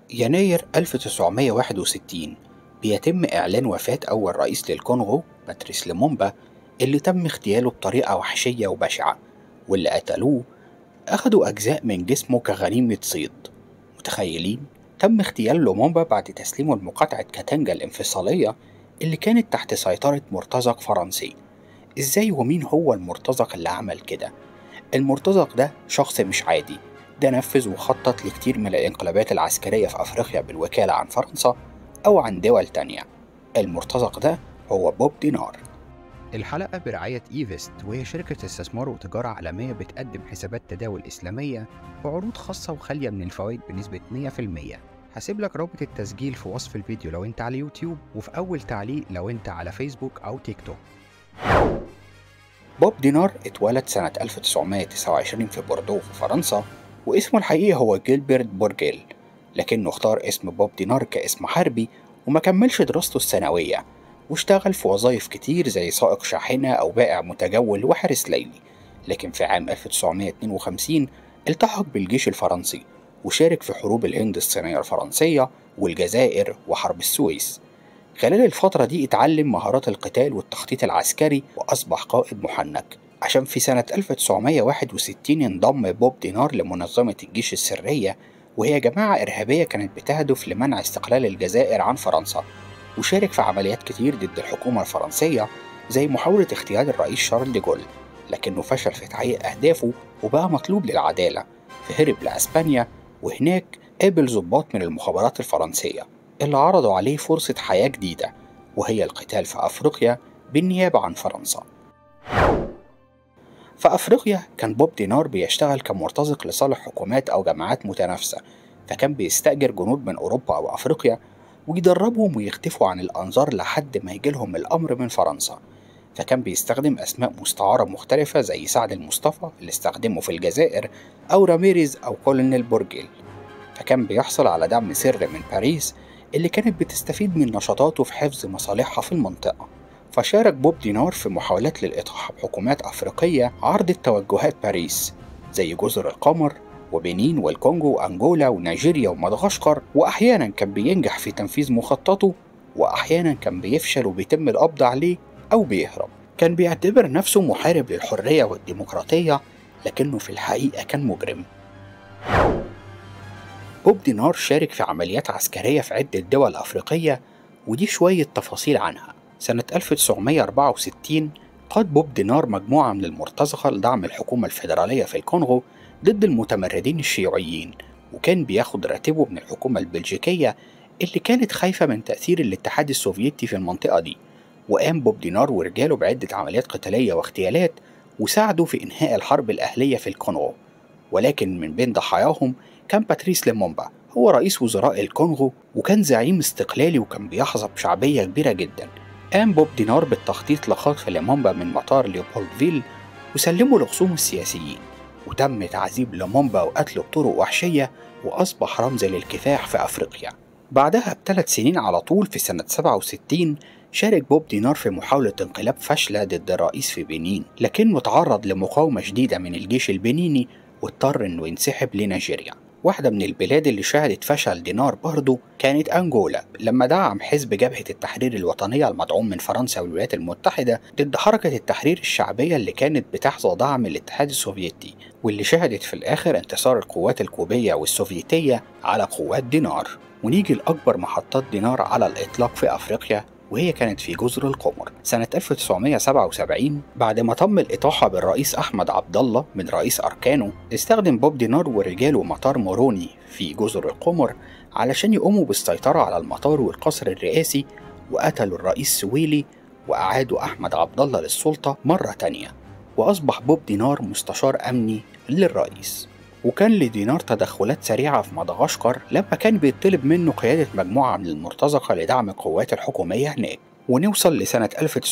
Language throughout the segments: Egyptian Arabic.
يناير 1961 بيتم إعلان وفاة أول رئيس للكونغو باتريس لومومبا اللي تم اغتياله بطريقة وحشية وبشعة واللي قتلوه أخدوا أجزاء من جسمه كغنيمة صيد متخيلين؟ تم اغتيال لومومبا بعد تسليمه لمقاطعة كاتانجا الانفصالية اللي كانت تحت سيطرة مرتزق فرنسي ازاي ومين هو المرتزق اللي عمل كده؟ المرتزق ده شخص مش عادي ده نفذ وخطط لكتير من الانقلابات العسكرية في أفريقيا بالوكالة عن فرنسا أو عن دول تانية المرتزق ده هو بوب دينار الحلقة برعاية إيفست وهي شركة استثمار وتجارة عالمية بتقدم حسابات تداول إسلامية وعروض خاصة وخالية من الفوائد بنسبة 100% هسيب لك رابط التسجيل في وصف الفيديو لو انت على يوتيوب وفي أول تعليق لو انت على فيسبوك أو تيك توك بوب دينار اتولد سنة 1929 في بوردو في فرنسا واسمه الحقيقي هو جيلبرت بورجيل لكنه اختار اسم بوب دينار كاسم حربي وما كملش دراسته الثانوية واشتغل في وظائف كتير زي سائق شاحنة أو بائع متجول وحارس ليلي لكن في عام 1952 التحق بالجيش الفرنسي وشارك في حروب الهند الصينية الفرنسية والجزائر وحرب السويس خلال الفترة دي اتعلم مهارات القتال والتخطيط العسكري وأصبح قائد محنك عشان في سنة 1961 انضم بوب دينار لمنظمة الجيش السرية وهي جماعة إرهابية كانت بتهدف لمنع استقلال الجزائر عن فرنسا وشارك في عمليات كتير ضد الحكومة الفرنسية زي محاولة اغتيال الرئيس شارل دي جول لكنه فشل في تحقيق أهدافه وبقى مطلوب للعدالة فهرب لأسبانيا وهناك قابل ضباط من المخابرات الفرنسية اللي عرضوا عليه فرصة حياة جديدة وهي القتال في أفريقيا بالنيابة عن فرنسا في أفريقيا كان بوب دينار بيشتغل كمرتزق لصالح حكومات أو جماعات متنافسة فكان بيستأجر جنود من أوروبا أو أفريقيا ويدربهم ويختفوا عن الأنظار لحد ما يجيلهم الأمر من فرنسا فكان بيستخدم أسماء مستعارة مختلفة زي سعد المصطفى اللي استخدمه في الجزائر أو راميريز أو كولونيل بورجيل فكان بيحصل على دعم سري من باريس اللي كانت بتستفيد من نشاطاته في حفظ مصالحها في المنطقة فشارك بوب دينار في محاولات للإطاحة بحكومات أفريقية عرضت توجهات باريس زي جزر القمر وبنين والكونغو وأنجولا ونيجيريا ومدغشقر وأحيانا كان بينجح في تنفيذ مخططه وأحيانا كان بيفشل وبيتم القبض عليه أو بيهرب كان بيعتبر نفسه محارب للحرية والديمقراطية لكنه في الحقيقة كان مجرم بوب دينار شارك في عمليات عسكرية في عدة دول أفريقية ودي شوية تفاصيل عنها سنة 1964 قاد بوب دينار مجموعة من المرتزقة لدعم الحكومة الفيدرالية في الكونغو ضد المتمردين الشيوعيين وكان بياخد راتبه من الحكومة البلجيكية اللي كانت خايفة من تأثير الاتحاد السوفيتي في المنطقة دي وقام بوب دينار ورجاله بعدة عمليات قتالية واغتيالات وساعدوا في إنهاء الحرب الأهلية في الكونغو ولكن من بين ضحاياهم كان باتريس ليمومبا هو رئيس وزراء الكونغو وكان زعيم استقلالي وكان بيحظى بشعبية كبيرة جدا قام بوب دينار بالتخطيط لخطف ليمومبا من مطار ليوبولدفيل وسلمه لخصومه السياسيين وتم تعذيب لومومبا وقتله بطرق وحشية وأصبح رمز للكفاح في أفريقيا بعدها بثلاث سنين على طول في سنة 67 شارك بوب دينار في محاولة انقلاب فاشلة ضد الرئيس في بنين لكنه تعرض لمقاومة شديدة من الجيش البنيني واضطر انه ينسحب لنيجيريا واحدة من البلاد اللي شهدت فشل دينار برضه كانت أنجولا لما دعم حزب جبهة التحرير الوطنية المدعوم من فرنسا والولايات المتحدة ضد حركة التحرير الشعبية اللي كانت بتحظى دعم الاتحاد السوفيتي واللي شهدت في الآخر انتصار القوات الكوبية والسوفيتية على قوات دينار ونيجي لأكبر محطات دينار على الإطلاق في أفريقيا وهي كانت في جزر القمر سنة 1977 بعد ما تم الإطاحة بالرئيس أحمد عبد الله من رئيس أركانو استخدم بوب دينار ورجاله مطار موروني في جزر القمر علشان يقوموا بالسيطرة على المطار والقصر الرئاسي وقتلوا الرئيس سويلي وأعادوا أحمد عبد الله للسلطة مرة تانية وأصبح بوب دينار مستشار أمني للرئيس وكان لدينار تدخلات سريعة في مدغشقر لما كان بيطلب منه قيادة مجموعة من المرتزقة لدعم القوات الحكومية هناك ونوصل لسنة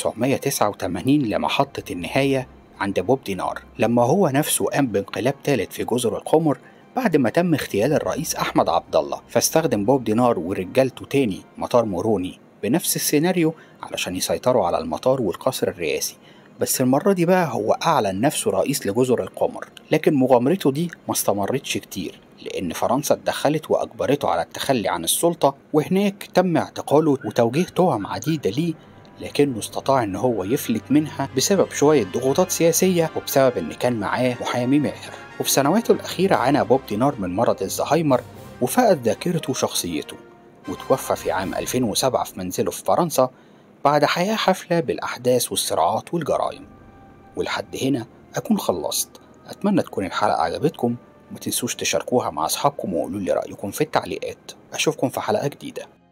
1989 لمحطة النهاية عند بوب دينار لما هو نفسه قام بانقلاب ثالث في جزر القمر بعد ما تم اغتيال الرئيس أحمد عبد الله فاستخدم بوب دينار ورجالته تاني مطار موروني بنفس السيناريو علشان يسيطروا على المطار والقصر الرئاسي بس المرة دي بقى هو أعلن نفسه رئيس لجزر القمر لكن مغامرته دي ما استمرتش كتير لأن فرنسا اتدخلت وأجبرته على التخلي عن السلطة وهناك تم اعتقاله وتوجيه تهم عديدة ليه لكنه استطاع ان هو يفلت منها بسبب شوية ضغوطات سياسية وبسبب ان كان معاه محامي ماهر وفي سنواته الأخيرة عانى بوب دينار من مرض الزهايمر وفقد ذاكرته وشخصيته وتوفى في عام 2007 في منزله في فرنسا بعد حياة حافلة بالأحداث والصراعات والجرائم ولحد هنا أكون خلصت أتمنى تكون الحلقة عجبتكم ومتنسوش تشاركوها مع أصحابكم وقولوا لي رأيكم في التعليقات أشوفكم في حلقة جديدة